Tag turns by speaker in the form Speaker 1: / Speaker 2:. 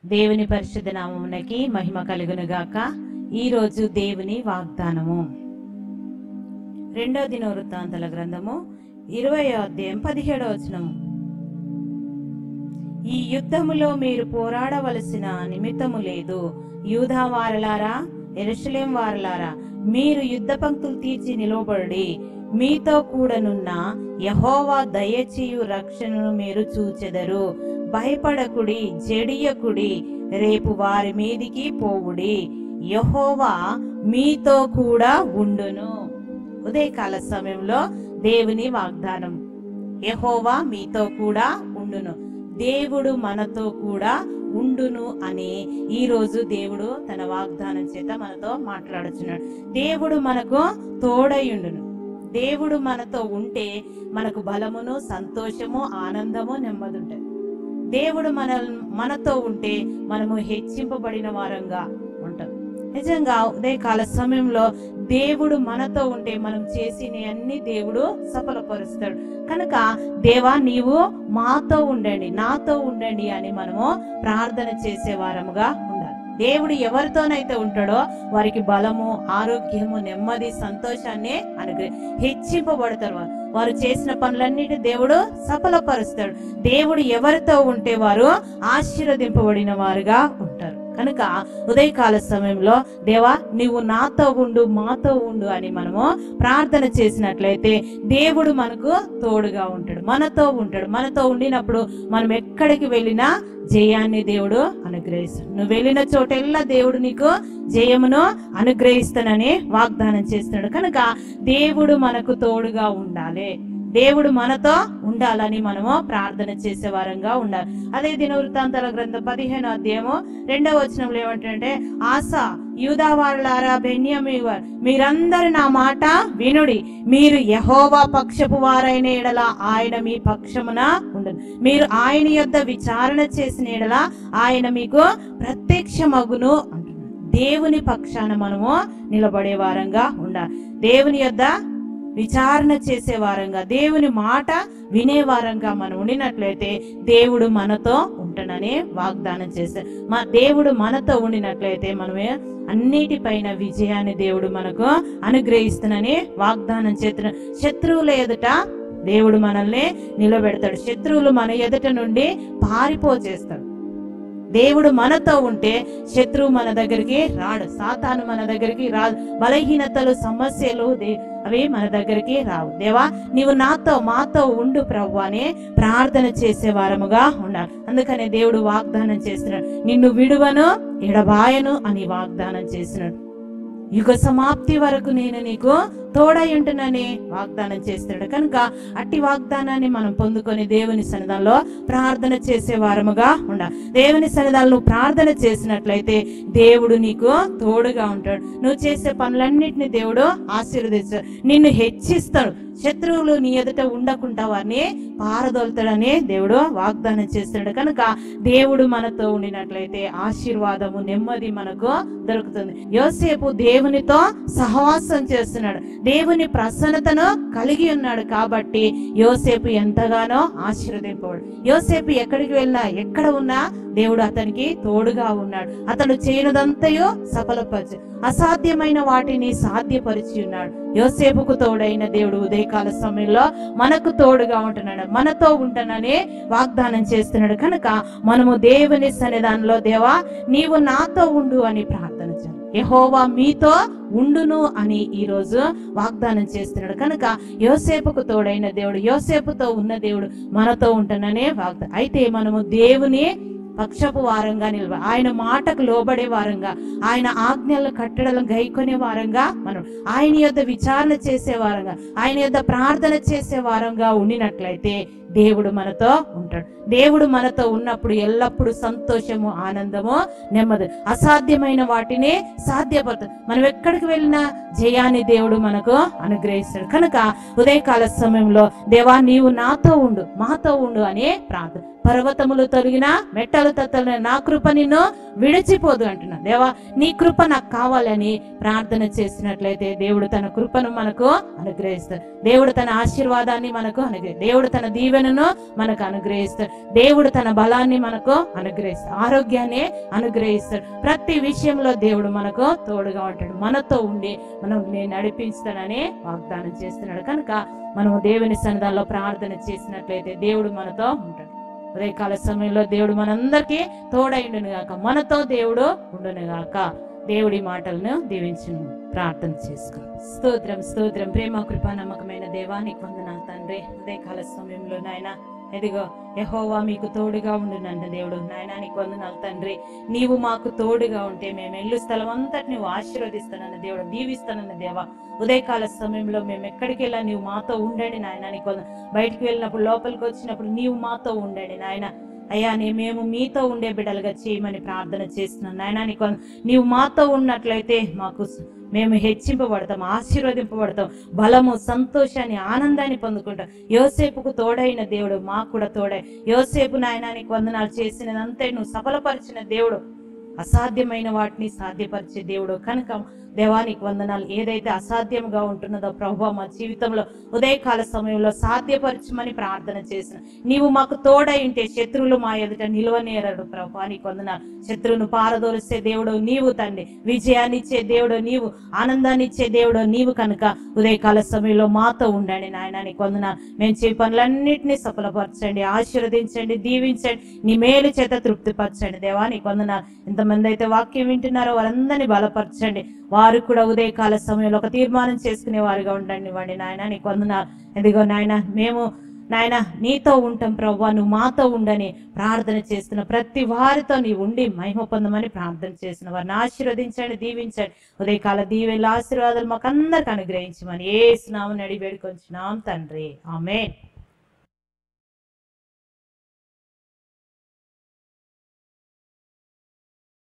Speaker 1: దేవుని పరిశుద్ధ నామమునకి మహిమ కలుగును గాక ఈ రోజు దేవుని వాగ్దానము రెండో దిన వృత్తాంతల గ్రంథము ఇరవై అధ్యాయం పదిహేడో వచనము ఈ యుద్ధములో మీరు పోరాడవలసిన నిమిత్తము లేదు యూదా వారలారా ఎరుషలేం వారలారా మీరు యుద్ధ పంక్తులు తీర్చి నిలవబడి మీతో కూడనున్న యహోవా దయచేయు రక్షణను మీరు చూచెదరు భయపడకుడి జడియకుడి రేపు వారి మీదికి పోవుడి యహోవా మీతో కూడా ఉండును ఉదయకాల సమయంలో దేవుని వాగ్దానం యహోవా మీతో కూడా ఉండును దేవుడు మనతో కూడా ఉండును అని ఈ రోజు దేవుడు తన వాగ్దానం చేత మనతో మాట్లాడుచున్నాడు దేవుడు మనకు తోడయుండును దేవుడు మనతో ఉంటే మనకు బలమును సంతోషము ఆనందము నెమ్మది ఉంటుంది దేవుడు మన మనతో ఉంటే మనము హెచ్చింపబడిన వారంగా ఉంటాం నిజంగా ఉదయకాల సమయంలో దేవుడు మనతో ఉంటే మనం చేసిన అన్ని దేవుడు సఫలపరుస్తాడు కనుక దేవా నీవు మాతో ఉండండి నాతో ఉండండి అని మనము ప్రార్థన చేసే వారముగా ఉండాలి దేవుడు ఎవరితోనైతే ఉంటాడో వారికి బలము ఆరోగ్యము నెమ్మది సంతోషాన్ని అనుగ్రహి హెచ్చింపబడతారు వారు వారు చేసిన పనులన్నిటి దేవుడు సఫలపరుస్తాడు దేవుడు ఎవరితో ఉంటే వారు ఆశీర్వదింపబడిన వారుగా ఉంటారు కనుక ఉదయకాల సమయంలో దేవా నీవు నాతో ఉండు మాతో ఉండు అని మనము ప్రార్థన చేసినట్లయితే దేవుడు మనకు తోడుగా ఉంటాడు మనతో ఉంటాడు మనతో ఉండినప్పుడు మనం ఎక్కడికి వెళ్ళినా జయాన్ని దేవుడు అనుగ్రహిస్తాడు నువ్వు వెళ్ళిన చోటెల్లా దేవుడు నీకు జయమును అనుగ్రహిస్తానని వాగ్దానం చేస్తున్నాడు కనుక దేవుడు మనకు తోడుగా ఉండాలి దేవుడు మనతో ఉండాలని మనము ప్రార్థన చేసే వారంగా ఉండాలి అదే దిన వృత్తాంతాల గ్రంథం పదిహేను అధ్యాయము రెండవ వచనంలో ఏమంటే ఆశ యూదావారులారా బెన్యమి వారు మీరందరు నా మాట వినుడి మీరు యహోవా పక్షపు వారైన ఎడల ఆయన మీ పక్షమున ఉండదు మీరు ఆయన యొద్ద విచారణ చేసిన ఎడల ఆయన మీకు ప్రత్యక్షమగును అంటున్నాడు దేవుని పక్షాన మనము నిలబడే వారంగా ఉండాలి దేవుని యొద్ద విచారణ చేసే వారంగా దేవుని మాట వినే వారంగా మనం ఉండినట్లయితే దేవుడు మనతో ఉంటానని వాగ్దానం చేశారు మా దేవుడు మనతో ఉండినట్లయితే మనమే అన్నిటిపైన విజయాన్ని దేవుడు మనకు అనుగ్రహిస్తున్నని వాగ్దానం చేస్తున్న శత్రువుల ఎదుట దేవుడు మనల్ని నిలబెడతాడు శత్రువులు మన ఎదుట నుండి పారిపో చేస్తాడు దేవుడు మనతో ఉంటే శత్రువు మన దగ్గరికి రాడు సాతాను మన దగ్గరికి రాదు బలహీనతలు సమస్యలు దే- అవి మన దగ్గరికి రావు దేవా నీవు నాతో మాతో ఉండు ప్రభు అని ప్రార్థన చేసే వారముగా ఉండాలి అందుకనే దేవుడు వాగ్దానం చేస్తున్నాడు నిన్ను విడువను ఎడబాయను అని వాగ్దానం చేస్తున్నాడు యుగ సమాప్తి వరకు నేను నీకు తోడై ఉంటునని వాగ్దానం చేస్తున్నాడు కనుక అట్టి వాగ్దానాన్ని మనం పొందుకొని దేవుని సన్నిధానంలో ప్రార్థన చేసే వారముగా ఉండ దేవుని సన్నిధానంలో నువ్వు ప్రార్థన చేసినట్లయితే దేవుడు నీకు తోడుగా ఉంటాడు నువ్వు చేసే పనులన్నిటిని దేవుడు ఆశీర్వదిస్తాడు నిన్ను హెచ్చిస్తాడు శత్రువులు నీ ఎదుట ఉండకుండా వారిని పారదోలుతాడని దేవుడు వాగ్దానం చేస్తాడు కనుక దేవుడు మనతో ఉండినట్లయితే ఆశీర్వాదము నెమ్మది మనకు దొరుకుతుంది యోసేపు దేవునితో సహవాసం చేస్తున్నాడు దేవుని ప్రసన్నతను కలిగి ఉన్నాడు కాబట్టి యోసేపు ఎంతగానో ఆశీర్వదింపవాడు యోసేపు ఎక్కడికి వెళ్ళినా ఎక్కడ ఉన్నా దేవుడు అతనికి తోడుగా ఉన్నాడు అతను చేయనదంతయో సఫలపరచు అసాధ్యమైన వాటిని సాధ్యపరిచి ఉన్నాడు యోసేపుకు తోడైన దేవుడు ఉదయకాల సమయంలో మనకు తోడుగా ఉంటున్నాడు మనతో ఉంటానని వాగ్దానం చేస్తున్నాడు కనుక మనము దేవుని సన్నిధానంలో దేవా నీవు నాతో ఉండు అని ప్రార్థన చేయాలి యెహోవా మీతో ఉండును అని ఈ రోజు వాగ్దానం చేస్తున్నాడు కనుక యోసేపుకు తోడైన దేవుడు యోసేపుతో ఉన్న దేవుడు మనతో ఉంటాననే వాగ్దానం అయితే మనము దేవుని పక్షపు వారంగా నిలవ ఆయన మాటకు లోబడే వారంగా ఆయన ఆజ్ఞలు కట్టడలను గైకొనే వారంగా మనం ఆయన యొద్ద విచారణ చేసే వారంగా ఆయన యొద్ద ప్రార్థన చేసే వారంగా ఉండినట్లయితే దేవుడు మనతో ఉంటాడు దేవుడు మనతో ఉన్నప్పుడు ఎల్లప్పుడూ సంతోషము ఆనందము నెమ్మది అసాధ్యమైన వాటిని సాధ్యపడుతుంది మనం ఎక్కడికి వెళ్ళినా జయాన్ని దేవుడు మనకు అనుగ్రహిస్తాడు కనుక ఉదయకాల సమయంలో దేవా నీవు నాతో ఉండు మాతో ఉండు అనే ప్రార్థన పర్వతములు తొలగిన మెట్టలు తత్తలిన నా కృప నిన్ను విడిచిపోదు అంటున్నా దేవా నీ కృప నాకు కావాలని ప్రార్థన చేసినట్లయితే దేవుడు తన కృపను మనకు అనుగ్రహిస్తాడు దేవుడు తన ఆశీర్వాదాన్ని మనకు అనుగ్రహి దేవుడు తన దీవెనను మనకు అనుగ్రహిస్తాడు దేవుడు తన బలాన్ని మనకు అనుగ్రహిస్తాడు ఆరోగ్యాన్ని అనుగ్రహిస్తాడు ప్రతి విషయంలో దేవుడు మనకు తోడుగా ఉంటాడు మనతో ఉండి మనం నేను నడిపిస్తానని వాగ్దానం చేస్తున్నాడు కనుక మనము దేవుని సన్నిధానంలో ప్రార్థన చేసినట్లయితే దేవుడు మనతో ఉంటాడు ఉదయకాల సమయంలో దేవుడు మనందరికీ తోడైండును గాక మనతో దేవుడు ఉండును గాక దేవుడి మాటలను దీవించును ప్రార్థన చేసుకుని స్తోత్రం స్తోత్రం ప్రేమ కృప నమ్మకమైన దేవానికి వందనాలు తండ్రి ఉదయకాల సమయంలో నాయన ఎదిగో యహోవా మీకు తోడుగా ఉండునంట దేవుడు నాయన నీకు వందనాలు తండ్రి నీవు మాకు తోడుగా ఉంటే మేము ఎల్లు స్థలం అంతటి నువ్వు ఆశీర్వదిస్తానన్న దేవుడు దీవిస్తానన్న దేవా ఉదయకాల సమయంలో మేము ఎక్కడికి వెళ్ళా నీవు మాతో ఉండండి నాయన నీకు వందనాలు. బయటికి వెళ్ళినప్పుడు లోపలికి వచ్చినప్పుడు నీవు మాతో ఉండండి నాయన అయ్యా నీ మేము మీతో ఉండే బిడ్డలుగా చేయమని ప్రార్థన చేస్తున్నాను నాయన నీకు వంద- నీవు మాతో ఉన్నట్లయితే మాకు స- మేము హెచ్చింపబడతాం ఆశీర్వదింపబడతాం బలము సంతోషాన్ని ఆనందాన్ని పొందుకుంటాం యోసేపుకు తోడైన దేవుడు మాకు కూడా తోడై యోసేపు నాయనానికి వందనాలు చేసినదంతే నువ్వు సఫలపరిచిన దేవుడు అసాధ్యమైన వాటిని సాధ్యపరిచే దేవుడు కనుక దేవానికి వందనాలు ఏదైతే అసాధ్యంగా ఉంటున్నదో ప్రభు మా జీవితంలో ఉదయకాల సమయంలో సాధ్యపరచమని ప్రార్థన చేసిన నీవు మాకు తోడై ఉంటే శత్రువులు మా ఎదుట నిలువనేరడు ప్రభు నీకు వందనాలు శత్రువును పారదోలిస్తే దేవుడు నీవు తండ్రి విజయాన్ని ఇచ్చే దేవుడు నీవు ఆనందాన్ని ఇచ్చే దేవుడు నీవు కనుక ఉదయకాల సమయంలో మాతో ఉండండి నాయన నీకు వందనాలు మేము చే పనులన్నింటినీ సఫలపరచండి ఆశీర్వదించండి దీవించండి నీ మేలు చేత తృప్తిపరచండి దేవా నీకు వందనాలు ఎంతమంది అయితే వాక్యం వింటున్నారో వారందరినీ బలపరచండి వారు కూడా ఉదయకాల సమయంలో ఒక తీర్మానం చేసుకునే వారిగా ఉండండి వాడి నాయన నీకు వందనాలు ఎదిగో నాయన మేము నాయన నీతో ఉంటాం ప్రభు నువ్వు మాతో ఉండని ప్రార్థన చేస్తున్న ప్రతి వారితో నీ ఉండి మహిమ పొందమని ప్రార్థన చేసిన వారిని ఆశీర్వదించండి దీవించండి ఉదయకాల దీవెల ఆశీర్వాదాలు మాకు అందరికి అనుగ్రహించమని ఏ స్నామని అడిగి వేడుకొంచున్నాం తండ్రి ఆమెన్